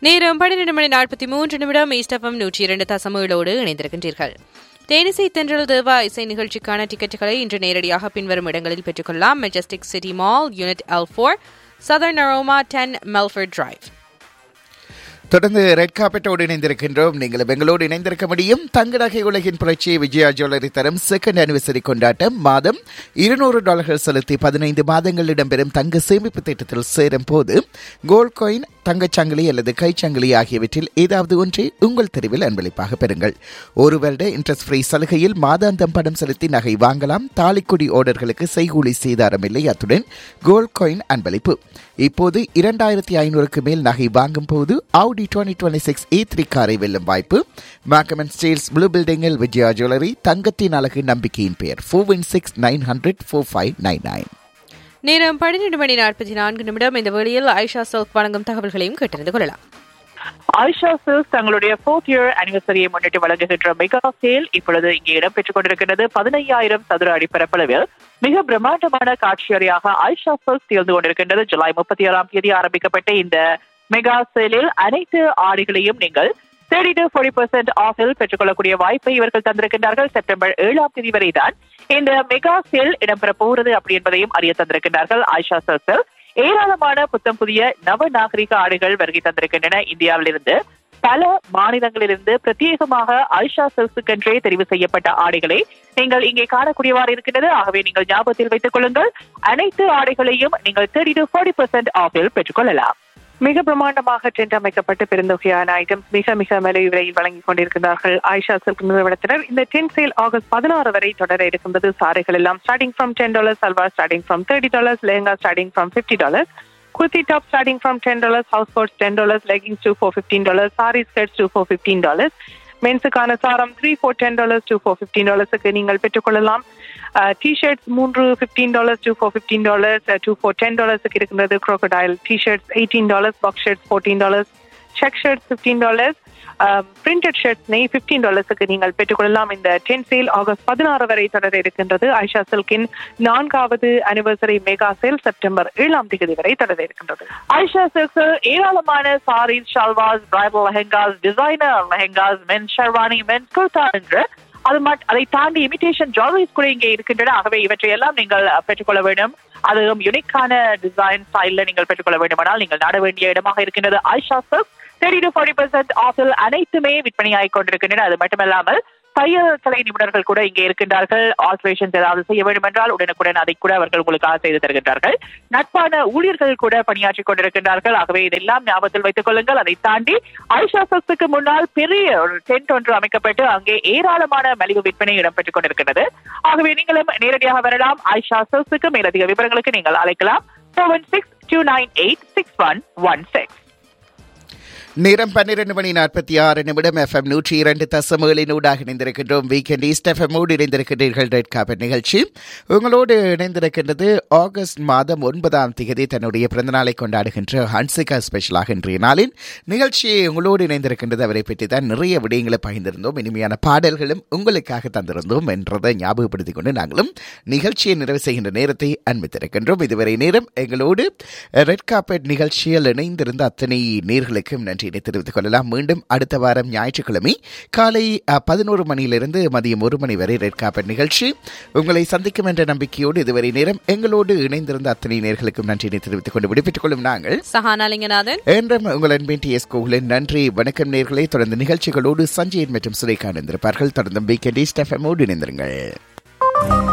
நேரம் பன்னிரண்டு மணி நாற்பத்தி மூன்று நிமிடம் ஈஸ்டபம் நூற்றி இரண்டு தசமகளோடு இணைந்திருக்கின்றீர்கள் தேனிசை தென்றல் தேவா இசை நிகழ்ச்சிக்கான டிக்கெட்டுகளை இன்று நேரடியாக பின்வரும் இடங்களில் பெற்றுக்கொள்ளலாம் majestic city mall unit L four southern aroma ten Melford drive தொடர்ந்து ரெட் காப்பெட்டோடு இணைந்திருக்கின்றோம் நீங்களும் எங்களோடு இணைந்திருக்க முடியும் தங்க நகை உலகின் புரட்சி விஜயா ஜுவல்லரி தரும் செகண்ட் அனிவர்சரி கொண்டாட்டம் மாதம் இருநூறு டாலர்கள் செலுத்தி பதினைந்து மாதங்கள் இடம்பெறும் தங்க சேமிப்பு திட்டத்தில் சேரும் போது கோல்ட் காயின் தங்கச்சங்கிலி அல்லது கைச்சங்கிலி ஆகியவற்றில் ஏதாவது ஒன்றை உங்கள் தெருவில் அன்பளிப்பாக பெறுங்கள் ஒரு வருட இன்ட்ரெஸ்ட் ஃப்ரீ சலுகையில் மாதாந்தம் பணம் செலுத்தி நகை வாங்கலாம் தாலிக்குடி ஓர்டர்களுக்கு செய்கூலி சேதாரம் இல்லை அத்துடன் கோல்ட் காயின் அன்பளிப்பு இப்போது இரண்டாயிரத்தி ஐநூறுக்கு மேல் நகை வாங்கும் போது Audi twenty twenty six A three காரை வெல்லும் வாய்ப்பு மேக்கமன் ஸ்டீல்ஸ் ப்ளூ பில்டிங்கில் விஜயா ஜுவல்லரி தங்கத்தின் அழகு நம்பிக்கையின் பெயர் four one six nine hundred four five nine nine நேரம் பன்னிரண்டு மணி நாற்பத்தி நான்கு நிமிடம் இந்த வேளையில் ஐஷா சில்க் வழங்கும் தகவல்களையும் கேட்டறிந்து கொள்ளலாம் ஆயிஷா சில்க்ஸ் தங்களுடைய ஃபோர்த் இயர் அனிவர்சரியை முன்னிட்டு வழங்குகின்ற மெகா சேல் இப்பொழுது இங்கே இடம்பெற்றுக் கொண்டிருக்கிறது பதினையாயிரம் சதுர அடி பரப்பளவில் மிக பிரம்மாண்டமான காட்சியறையாக ஆயிஷா சில்க்ஸ் திகழ்ந்து கொண்டிருக்கின்றது ஜூலை முப்பத்தி ஆறாம் தேதி ஆரம்பிக்கப்பட்ட இந்த மெகா சேலில் அனைத்து ஆடைகளையும் நீங்கள் தேர்ட்டி டு ஃபோர்ட்டி பெர்சென்ட் ஆஃபில் பெற்றுக்கொள்ளக்கூடிய வாய்ப்பை இவர்கள் தந்திருக்கின்றார்கள் செப்டம்பர் ஏழாம் தேதி வரை தான் இந்த மெகா சேல் இடம்பெற போகிறது அப்படி என்பதையும் அறிய தந்திருக்கின்றார்கள் ஆயிஷா சில்க்ஸில் ஏராளமான புத்தம் புதிய நவ நாகரிக ஆடைகள் வருகை தந்திருக்கின்றன இந்தியாவிலிருந்து பல மாநிலங்களிலிருந்து பிரத்யேகமாக ஆயிஷா சில்க்ஸுக்கென்றே தெரிவு செய்யப்பட்ட ஆடைகளை நீங்கள் இங்கே காணக்கூடியவாறு இருக்கின்றது ஆகவே நீங்கள் ஞாபகத்தில் வைத்துக் கொள்ளுங்கள் அனைத்து ஆடைகளையும் நீங்கள் தேர்ட்டி டு ஃபோர்ட்டி பெர்சென்ட் ஆஃபில் பெற்றுக்கொள்ளலாம் மிக பிரம்மாண்டமாக டென்ட் அமைக்கப்பட்டு பெருந்தொகையான ஐட்டம்ஸ் மிக மிக மலிவு விலையில் வழங்கிக் கொண்டிருக்கிறார்கள் ஆயிஷா சில்க் நிறுவனத்தினர் இந்த டென் சேல் ஆகஸ்ட் பதினாறு வரை தொடர இருக்கின்றது சாரைகள் எல்லாம் starting from ten dollars salwar starting from thirty dollars lehenga starting from fifty dollars kurti top starting from ten dollars, house coats ten dollars, leggings two for fifteen dollars, sari skirts two for fifteen dollars. மென்ஸுக்கான சாரம் three four ten dollars two four fifteen டாலர்ஸுக்கு நீங்கள் பெற்றுக்கொள்ளலாம் T-shirts மூன்று fifteen dollars two four fifteen dollars two four ten டாலர்ஸுக்கு இருக்கின்றது crocodile T-shirts eighteen dollars box shirts fourteen dollars check shirts fifteen dollars printed ஷர்ட்ஸ்னை fifteen டாலர்ஸுக்கு நீங்கள் பெற்றுக்கொள்ளலாம் இந்த டென் சேல் ஆகஸ்ட் பதினாறு வரை தொடர இருக்கின்றது ஐஷா சில்கின் நான்காவது அனிவர்சரி மெகா சேல் செப்டம்பர் ஏழாம் தேதி வரை தொடர இருக்கின்றது ஐஷா சில்க்ஸில் ஏராளமான saris salwars bridal lehengas designer lehengas men sherwani men kurta என்று அது மட் அதை தாண்டி இமிடேஷன் ஜுவல்லரிஸ் கூட இங்கே இருக்கின்றன ஆகவே இவற்றை எல்லாம் நீங்கள் பெற்றுக்கொள்ள வேண்டும் அதுவும் யுனிக்கான டிசைன் ஸ்டைல்ல நீங்கள் பெற்றுக்கொள்ள வேண்டுமானால் நீங்கள் நாட வேண்டிய இடமாக இருக்கின்றது Aisha silk thirty to forty percent ஆஃபில் அனைத்துமே விற்பனையாகிக் கொண்டிருக்கின்றன அது மட்டுமல்லாமல் தையல் கலை நிபுணர்கள் கூட இங்கே இருக்கின்றார்கள் ஆல்ட்ரேஷன்ஸ் ஏதாவது செய்ய வேண்டும் என்றால் உடனுக்குடன் அதை கூட அவர்கள் உங்களுக்காக செய்து தருகின்றார்கள் நட்பான ஊழியர்கள் கூட பணியாற்றிக் கொண்டிருக்கின்றார்கள் ஆகவே இதெல்லாம் ஞாபகத்தில் வைத்துக் கொள்ளுங்கள் அதை தாண்டி ஐஷா சக்ஸுக்கு முன்னால் பெரிய ஒரு டென்ட் ஒன்று அமைக்கப்பட்டு அங்கே ஏராளமான மலிவு விற்பனை இடம்பெற்றுக் கொண்டிருக்கிறது ஆகவே நீங்களும் நேரடியாக வரலாம் ஐஷா சக்ஸுக்கு மேலதிக விவரங்களுக்கு நீங்கள் அழைக்கலாம் seven six two nine eight six one one six நேரம் பன்னிரண்டு மணி நாற்பத்தி ஆறு நிமிடம் எஃப்எம் நூற்றி இரண்டு தசமகளினூடாக இணைந்திருக்கின்றோம் வீக்கெண்ட் ஈஸ்ட் எஃப்எம்மோடு இணைந்திருக்கின்றீர்கள் ரெட் காப்பர் நிகழ்ச்சி உங்களோடு இணைந்திருக்கின்றது ஆகஸ்ட் மாதம் ஒன்பதாம் தேதி தன்னுடைய பிறந்தநாளை கொண்டாடுகின்ற ஹன்சிகா ஸ்பெஷலாக இன்றைய நாளின் நிகழ்ச்சியை உங்களோடு இணைந்திருக்கின்றது அவரை பற்றி தான் நிறைய விடயங்களை பகிர்ந்திருந்தோம் இனிமையான பாடல்களும் உங்களுக்காக தந்திருந்தோம் என்றதை ஞாபகப்படுத்திக் கொண்டு நாங்களும் நிகழ்ச்சியை நிறைவு செய்கின்ற நேரத்தை அனுமதித்திருக்கின்றோம் இதுவரை நேரம் எங்களோடு ரெட் காப்பெட் நிகழ்ச்சியில் இணைந்திருந்த அத்தனை நேர்களுக்கும் நன்றி நன்றியை தெரிவித்துக் கொள்ளலாம் மீண்டும் அடுத்த வாரம் ஞாயிற்றுக்கிழமை காலை பதினோரு மணியிலிருந்து மதியம் ஒரு மணி வரை ரெட் காப்பர் நிகழ்ச்சி உங்களை சந்திக்கும் என்ற நம்பிக்கையோடு இதுவரை நேரம் எங்களோடு இணைந்திருந்த அத்தனை நேர்களுக்கும் நன்றியை தெரிவித்துக் கொண்டு விடுவித்துக் கொள்ளும் நாங்கள் சஹானாலிங்கநாதன் என்றும் உங்கள் அன்பின் டி எஸ் கோகுலின் நன்றி வணக்கம் நேர்களை தொடர்ந்து நிகழ்ச்சிகளோடு சஞ்சயன் மற்றும் சுரேகா இணைந்திருப்பார்கள் தொடர்ந்து வீக்கெண்ட் ஸ்டெஃபமோடு இணைந்திருங்கள்